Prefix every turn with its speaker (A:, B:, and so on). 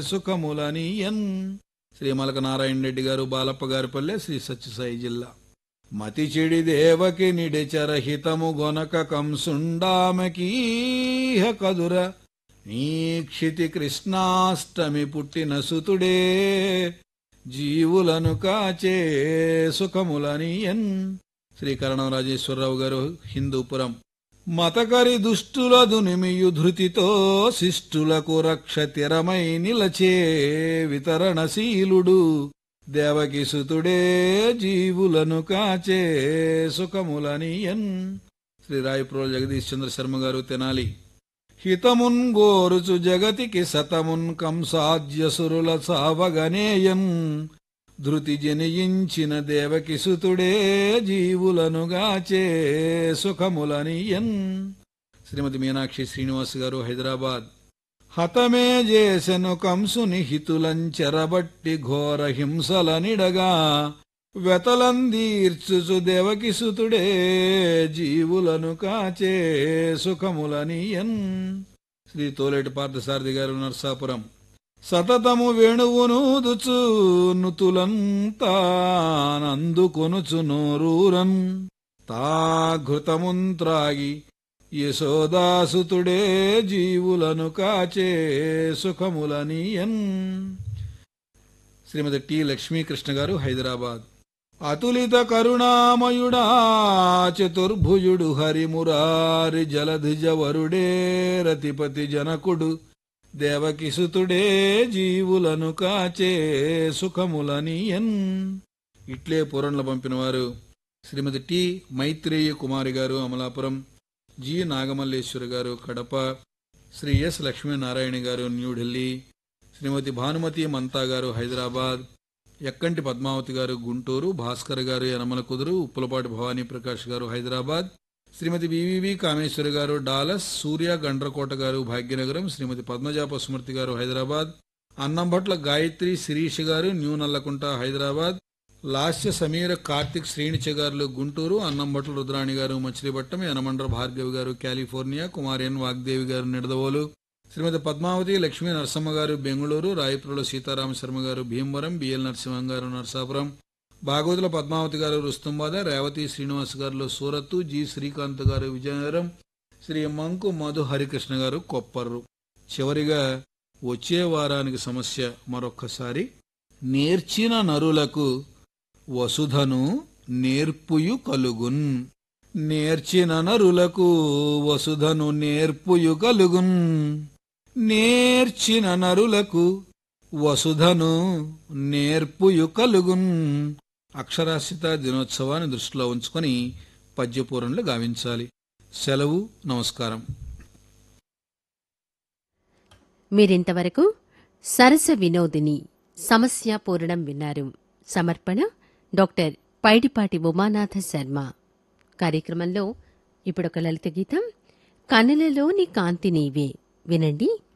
A: సుఖములనియన్ శ్రీ మలక నారాయణ రెడ్డి గారు బాలప్ప గారిపల్లె శ్రీ సత్యసాయి జిల్లా మతి చెడి దేవకి నిడిచరహితము గొనక కంసుండామకీహ కదుర నీక్షితి కృష్ణాష్టమి పుట్టిన సుతుడే జీవులను కాచే సుఖములనియన్ శ్రీ కరణం రాజేశ్వరరావు గారు హిందూపురం మతకరి దుష్టులదు నిమియు ధృతితో శిష్టులకు రక్ష తిరమై నిలచే వితరణశీలుడు దేవకి సుతుడే జీవులను కాచే సుఖములనియన్ శ్రీ రాయప్రోల్ జగదీష్ చంద్ర శర్మ గారు తెనాలి హితమున్ గోరుచు జగతికి సతమున్ కంసాద్యసురుల సావగనేయన్ ధృతి జనియించిన దేవకి సుతుడే జీవులను గాచే సుఖములనియన్ శ్రీమతి మీనాక్షి శ్రీనివాస్ గారు హైదరాబాద్ హతమే చేసెను కంసుని హితులంచెరబట్టి ఘోర హింసల నిడగా వెతలందీర్చుచు దేవకి సుతుడే జీవులను కాచే సుఖములనియన్ శ్రీ తోలేటి పార్థసారథి గారు నర్సాపురం సతతము వేణువునూదుచు నుతులంతానందుకొనుచు నోరూరన్ తాఘృతముంత్రాగి యశోదాసుతుడే జీవులను కాచే సుఖములనియన్ శ్రీమతి టి లక్ష్మీకృష్ణ గారు హైదరాబాద్ అతులిత కరుణామయుడా చతుర్భుజుడు హరిమురారి జలధిజ వరుడే రతిపతి జనకుడు దేవకిసుతుడే జీవులను కాచే సుఖములనియన్ ఇట్లే పురంలో పంపినవారు శ్రీమతి టి మైత్రేయ కుమారి గారు అమలాపురం జి నాగమల్లేశ్వరి గారు కడప శ్రీ ఎస్ లక్ష్మీనారాయణ గారు న్యూఢిల్లీ శ్రీమతి భానుమతి మంతా గారు హైదరాబాద్ ఎక్కంటి పద్మావతి గారు గుంటూరు భాస్కర్ గారు యనమల కుదురు ఉప్పులపాటి భవానీ ప్రకాష్ గారు హైదరాబాద్ శ్రీమతి వివివి కామేశ్వరి గారు డాలస్ సూర్య గండ్రకోట గారు భాగ్యనగరం శ్రీమతి పద్మజా పసుమర్తి గారు హైదరాబాద్ అన్నంభట్ల గాయత్రి శిరీష్ గారు న్యూ నల్లకుంట హైదరాబాద్ లాస్య సమీర కార్తిక్ శ్రేణిచ గారు గుంటూరు అన్నంభట్ల రుద్రాణి గారు మచిలీపట్నం యనమండ్ర భార్గవి గారు కాలిఫోర్నియా కుమారి ఎన్ వాగ్దేవి గారు నిడదవోలు శ్రీమతి పద్మావతి లక్ష్మీ నరసమ్మ గారు బెంగళూరు రాయపురంలో సీతారామ శర్మ గారు భీమవరం బిఎల్ నరసింహం గారు నరసాపురం భాగవతుల పద్మావతి గారు రుస్తుంబాద రేవతి శ్రీనివాస్ గారు సూరత్తు జి శ్రీకాంత్ గారు విజయనగరం శ్రీ మంకు మధు హరికృష్ణ గారు కొప్పర్రు చివరిగా వచ్చే వారానికి సమస్య మరొక్కసారి నేర్చిన నరులకు వసుధను నేర్పుయు కలుగున్ నేర్చిన నరులకు వసుధను నేర్పుయు కలుగున్ నేర్చిన నరులకు వసుధను నేర్పుయు కలుగున్ అక్షరాస్యత దినోత్సవాన్ని దృష్టిలో ఉంచుకొని పద్యపూరణలు గావించాలి సెలవు నమస్కారం
B: మీరింతవరకు సరస వినోదిని సమస్య పూరణం విన్నారు సమర్పణ డాక్టర్ పైడిపాటి ఉమానాథ శర్మ కార్యక్రమంలో ఇప్పుడొక లలిత గీతం కనులలోని కాంతి నీవే వినండి